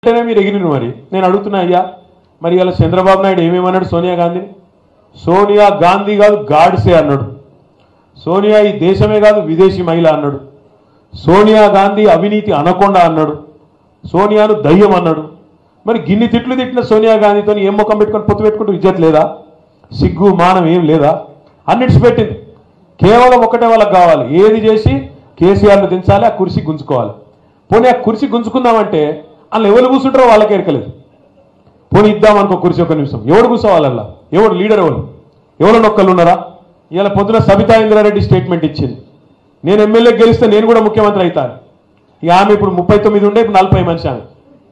అంటేనే మీరు ఎగిరిను మరి నేను అడుగుతున్నా అయ్యా మరి ఇలా చంద్రబాబు నాయుడు ఏమేమన్నాడు సోనియా గాంధీని సోనియా గాంధీ కాదు గాడ్సే అన్నాడు సోనియా ఈ దేశమే కాదు విదేశీ మహిళ అన్నాడు సోనియా గాంధీ అవినీతి అనకొండ అన్నాడు సోనియాను దయ్యం అన్నాడు మరి గిన్ని తిట్లు తిట్టిన సోనియా గాంధీతో ఏం ముఖం పెట్టుకొని పొత్తు పెట్టుకుంటూ ఇజ్జత్ లేదా సిగ్గు మానం ఏం లేదా అన్నిటిసి పెట్టింది కేవలం ఒకటే వాళ్ళకి కావాలి ఏది చేసి కేసీఆర్ను దించాలి ఆ కుర్చీ గుంజుకోవాలి పోనీ ఆ కుర్చీ గుంజుకుందామంటే వాళ్ళు ఎవరు కూర్చుంటారో వాళ్ళకి ఎరకలేదు పోనీ ఇద్దాం అనుకో కుర్చీ ఒక నిమిషం ఎవడు కూర్చోవాలల్లా ఎవడు లీడర్ ఎవరు ఎవరు నొక్కలు ఉన్నారా ఇలా పొద్దున సబితా ఇంద్రారెడ్డి స్టేట్మెంట్ ఇచ్చింది నేను ఎమ్మెల్యే గెలిస్తే నేను కూడా ముఖ్యమంత్రి అవుతాను ఇక ఆమె ఇప్పుడు ముప్పై తొమ్మిది ఉండే ఇప్పుడు నలభై మనిషి ఆమె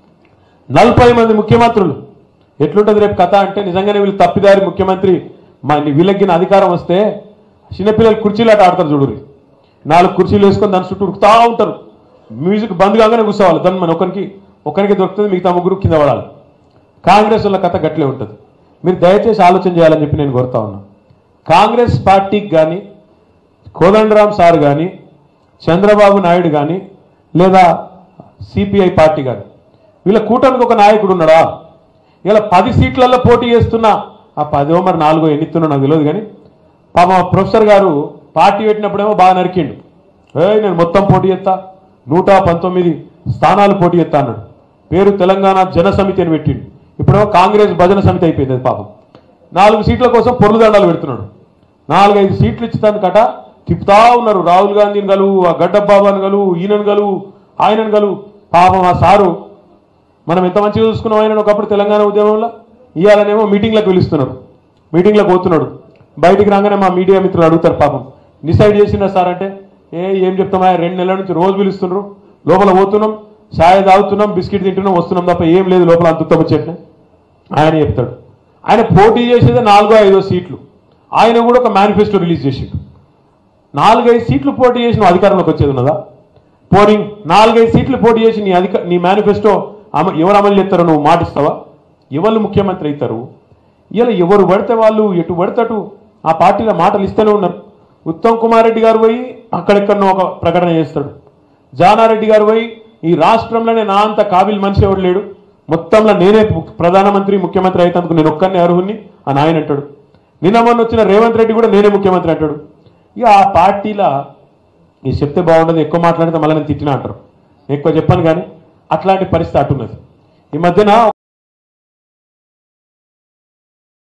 నలభై మంది ముఖ్యమంత్రులు ఎట్లుంటుంది రేపు కథ అంటే నిజంగానే వీళ్ళు తప్పిదారి ముఖ్యమంత్రి మా వీళ్ళకి అధికారం వస్తే చిన్నపిల్లలు కుర్చీలాట ఆడతారు చూడురి నాలుగు కుర్చీలు వేసుకొని దాని చుట్టూ ఉరుకుతా ఉంటారు మ్యూజిక్ బంద్ కాగానే కూర్చోవాలి దాన్ని మన ఒకరికి ఒకరికి దొరుకుతుంది మిగతా ముగ్గురు కింద పడాలి కాంగ్రెస్ వాళ్ళ కథ గట్లే ఉంటుంది మీరు దయచేసి ఆలోచన చేయాలని చెప్పి నేను కోరుతా ఉన్నా కాంగ్రెస్ పార్టీకి కానీ కోదండరామ్ సార్ కానీ చంద్రబాబు నాయుడు కానీ లేదా సిపిఐ పార్టీ కానీ వీళ్ళ కూటమికి ఒక నాయకుడు ఉన్నాడా ఇలా పది సీట్లలో పోటీ చేస్తున్న ఆ పదో మరి నాలుగో ఎన్నిస్తున్నా నాకు తెలియదు కానీ పాప మా ప్రొఫెసర్ గారు పార్టీ పెట్టినప్పుడేమో బాగా నరికిండు ఏ నేను మొత్తం పోటీ చేస్తా నూట పంతొమ్మిది స్థానాలు పోటీ చేస్తా అన్నాడు పేరు తెలంగాణ జన సమితి అని పెట్టిండు ఇప్పుడేమో కాంగ్రెస్ భజన సమితి అయిపోయింది అది పాపం నాలుగు సీట్ల కోసం పొరుగు దండాలు పెడుతున్నాడు నాలుగైదు సీట్లు ఇచ్చేదానికట తిప్పుతా ఉన్నారు రాహుల్ గాంధీని గలువు ఆ గడ్డబాబాని గలువు ఈయనను గలువు ఆయనను గలువు పాపం ఆ సారు మనం ఎంత మంచిగా చూసుకున్నాం ఆయన ఒకప్పుడు తెలంగాణ ఉద్యమంలో ఇవాళనేమో మీటింగ్లకు పిలుస్తున్నారు మీటింగ్లకు పోతున్నాడు బయటికి రాగానే మా మీడియా మిత్రులు అడుగుతారు పాపం డిసైడ్ చేసిన సార్ అంటే ఏ ఏం చెప్తామా రెండు నెలల నుంచి రోజు పిలుస్తున్నారు లోపల పోతున్నాం ఛాయ్ తాగుతున్నాం బిస్కెట్ తింటున్నాం వస్తున్నాం తప్ప ఏం లేదు లోపల అంతుత్తమ చెట్టు ఆయన చెప్తాడు ఆయన పోటీ చేసేది నాలుగో ఐదో సీట్లు ఆయన కూడా ఒక మేనిఫెస్టో రిలీజ్ చేసిండు నాలుగైదు సీట్లు పోటీ చేసి నువ్వు అధికారంలోకి వచ్చేది ఉన్నదా పోనీ నాలుగైదు సీట్లు పోటీ చేసి నీ అధిక నీ మేనిఫెస్టో అమ ఎవరు అమలు చేస్తారో నువ్వు మాటిస్తావా ఎవరు ముఖ్యమంత్రి అవుతారు ఇలా ఎవరు పడితే వాళ్ళు ఎటు పడితే అటు ఆ పార్టీలో మాటలు ఇస్తూనే ఉన్నారు ఉత్తమ్ కుమార్ రెడ్డి గారు పోయి అక్కడెక్కడనో ఒక ప్రకటన చేస్తాడు జానారెడ్డి గారు పోయి ఈ రాష్ట్రంలోనే నా అంత కాబిల్ మనిషి ఎవడు లేడు మొత్తంలో నేనే ప్రధానమంత్రి ముఖ్యమంత్రి అయినందుకు నేను ఒక్కరిని అర్హుణ్ణి అని ఆయన అంటాడు నిన్న మొన్న వచ్చిన రేవంత్ రెడ్డి కూడా నేనే ముఖ్యమంత్రి అంటాడు ఇక ఆ పార్టీలో ఈ చెప్తే బాగుండదు ఎక్కువ మాట్లాడితే మళ్ళీ నేను తిట్టినా అంటారు ఎక్కువ చెప్పాను కానీ అట్లాంటి పరిస్థితి అటున్నది ఈ మధ్యన